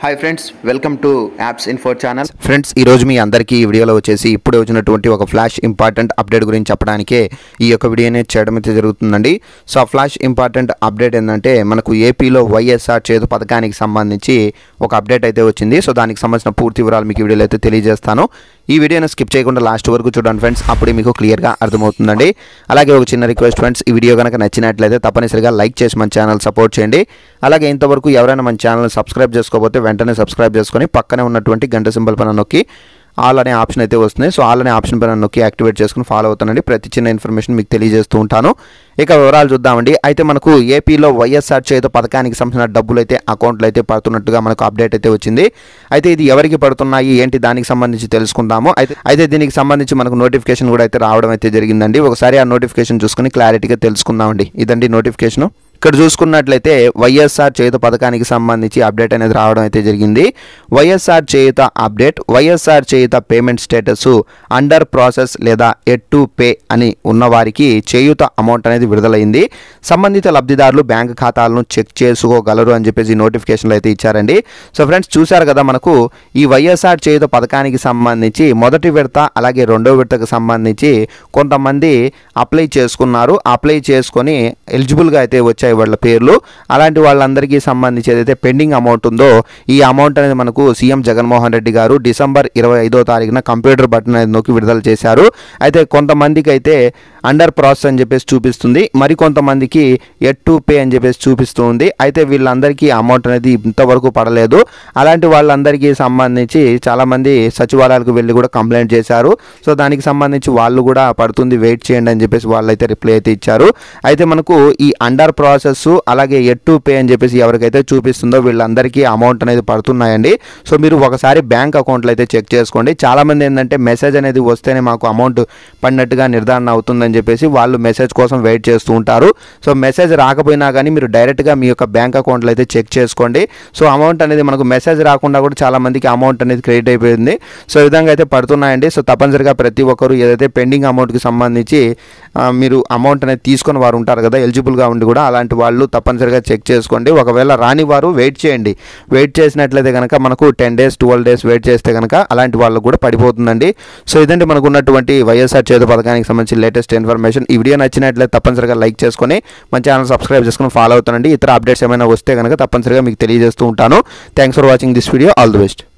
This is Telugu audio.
hi friends welcome to apps info channel friends ఈ రోజు మీ అందరికీ ఈ వీడియోలో వచ్చేసి ఇప్పుడే వచ్చినటువంటి ఒక ఫ్లాష్ ఇంపార్టెంట్ అప్డేట్ గురించి చెప్పడానికే ఈ యొక్క వీడియోని చేయడం అయితే జరుగుతుందండి సో ఆ ఫ్లాష్ ఇంపార్టెంట్ అప్డేట్ ఏంటంటే మనకు ఏపీలో వైఎస్ఆర్ చేతు పథకానికి సంబంధించి ఒక అప్డేట్ అయితే వచ్చింది సో దానికి సంబంధించిన పూర్తి వివరాలు మీకు ఈ వీడియోలో అయితే తెలియజేస్తాను ఈ వీడియోని స్కిప్ చేయకుండా లాస్ట్ వరకు చూడండి ఫ్రెండ్స్ అప్పుడే మీకు క్లియర్గా అర్థమవుతుందండి అలాగే ఒక చిన్న రిక్వెస్ట్ ఫ్రెండ్స్ ఈ వీడియో కనుక నచ్చినట్లయితే తప్పనిసరిగా లైక్ చేసి మన ఛానల్ సపోర్ట్ చేయండి అలాగే ఇంతవరకు ఎవరైనా మన ఛానల్ సబ్స్క్రైబ్ చేసుకోకపోతే వెంటనే సబ్స్క్రైబ్ చేసుకొని పక్కనే ఉన్నటువంటి గంట సింబల్ పైన నొక్కి ఆల్ అనే ఆప్షన్ అయితే వస్తుంది సో ఆల్ అనే ఆప్షన్ పైన నొక్కి యాక్టివేట్ చేసుకుని ఫాలో అవుతానండి ప్రతి చిన్న ఇన్ఫర్మేషన్ మీకు తెలియజేస్తూ ఉంటాను ఇక వివరాలు చూద్దామండి అయితే మనకు ఏపీలో వైఎస్ఆర్ చేత పథకానికి సంబంధించిన డబ్బులు అయితే అకౌంట్లో అయితే పడుతున్నట్టుగా మనకు అప్డేట్ అయితే వచ్చింది అయితే ఇది ఎవరికి పడుతున్నాయి ఏంటి దానికి సంబంధించి తెలుసుకుందాము అయితే అయితే దీనికి సంబంధించి మనకు నోటిఫికేషన్ కూడా అయితే రావడం అయితే జరిగిందండి ఒకసారి ఆ నోటిఫికేషన్ చూసుకుని క్లారిటీగా తెలుసుకుందామండి ఇదండి నోటిఫికేషన్ ఇక్కడ చూసుకున్నట్లయితే వైఎస్ఆర్ చేయుత పథకానికి సంబంధించి అప్డేట్ అనేది రావడం అయితే జరిగింది YSR Cheyutha update YSR Cheyutha payment status under process లేదా ఎట్ టు పే అని ఉన్నవారికి చేయుత అమౌంట్ అనేది విడుదలైంది సంబంధిత లబ్ధిదారులు బ్యాంక్ ఖాతాలను చెక్ చేసుకోగలరు అని చెప్పేసి నోటిఫికేషన్లు అయితే ఇచ్చారండి సో ఫ్రెండ్స్ చూశారు కదా మనకు ఈ వైఎస్ఆర్ చేయుత పథకానికి సంబంధించి మొదటి విడత అలాగే రెండో విడతకు సంబంధించి కొంతమంది అప్లై చేసుకున్నారు అప్లై చేసుకొని ఎలిజిబుల్గా అయితే వచ్చాయి వాళ్ళ పేర్లు అలాంటి వాళ్ళందరికీ సంబంధించి ఏదైతే పెండింగ్ అమౌంట్ ఉందో ఈ అమౌంట్ అనేది మనకు సీఎం జగన్మోహన్ రెడ్డి గారు డిసెంబర్ ఇరవై ఐదో తారీఖున కంప్యూటర్ బటన్ అనేది నొక్కి విడుదల చేశారు అయితే కొంతమందికి అయితే అండర్ ప్రాసెస్ అని చెప్పేసి చూపిస్తుంది మరి కొంతమందికి ఎట్ టు పే అని చెప్పేసి చూపిస్తూ ఉంది అయితే వీళ్ళందరికీ అమౌంట్ అనేది ఇంతవరకు పడలేదు అలాంటి వాళ్ళందరికీ సంబంధించి చాలామంది సచివాలయాలకు వెళ్ళి కూడా కంప్లైంట్ చేశారు సో దానికి సంబంధించి వాళ్ళు కూడా పడుతుంది వెయిట్ చేయండి అని చెప్పేసి వాళ్ళైతే రిప్లై అయితే ఇచ్చారు అయితే మనకు ఈ అండర్ ప్రాసెస్ అలాగే ఎట్ టు పే అని చెప్పేసి ఎవరికైతే చూపిస్తుందో వీళ్ళందరికీ అమౌంట్ అనేది పడుతున్నాయండి సో మీరు ఒకసారి బ్యాంక్ అకౌంట్లో అయితే చెక్ చేసుకోండి చాలామంది ఏంటంటే మెసేజ్ అనేది వస్తేనే మాకు అమౌంట్ పడినట్టుగా నిర్ధారణ అవుతుందని చెప్పేసి వాళ్ళు మెసేజ్ కోసం వెయిట్ చేస్తూ ఉంటారు సో మెసేజ్ రాకపోయినా కానీ మీరు డైరెక్ట్గా మీ యొక్క బ్యాంక్ అకౌంట్లో అయితే చెక్ చేసుకోండి సో అమౌంట్ అనేది మనకు మెసేజ్ రాకుండా కూడా చాలా మందికి అమౌంట్ అనేది క్రెడిట్ అయిపోయింది సో ఈ విధంగా అయితే పడుతున్నాయండి సో తప్పనిసరిగా ప్రతి ఒక్కరు ఏదైతే పెండింగ్ అమౌంట్కి సంబంధించి ఆ, మీరు అమౌంట్ అనేది తీసుకొని వారు ఉంటారు కదా ఎలిజిబుల్గా ఉండి కూడా అలాంటి వాళ్ళు తప్పనిసరిగా చెక్ చేసుకోండి ఒకవేళ రాని వారు వెయిట్ చేయండి వెయిట్ చేసినట్లయితే కనుక మనకు ten days twelve days wait చేస్తే కనుక అలాంటి వాళ్ళకు కూడా పడిపోతుందండి సో ఇదండి మనకు ఉన్నటువంటి వైఎస్ఆర్ చేదు పథకానికి సంబంధించి లేటెస్ట్ ఇన్ఫర్మేషన్ ఈ వీడియో నచ్చినట్లయితే తప్పనిసరిగా లైక్ చేసుకొని మన ఛానల్ సబ్స్క్రైబ్ చేసుకొని ఫాలో అవుతానండి ఇతర అప్డేట్స్ ఏమైనా వస్తే కనుక తప్పనిసరిగా మీకు తెలియజేస్తూ ఉంటాను thanks for watching this video all the best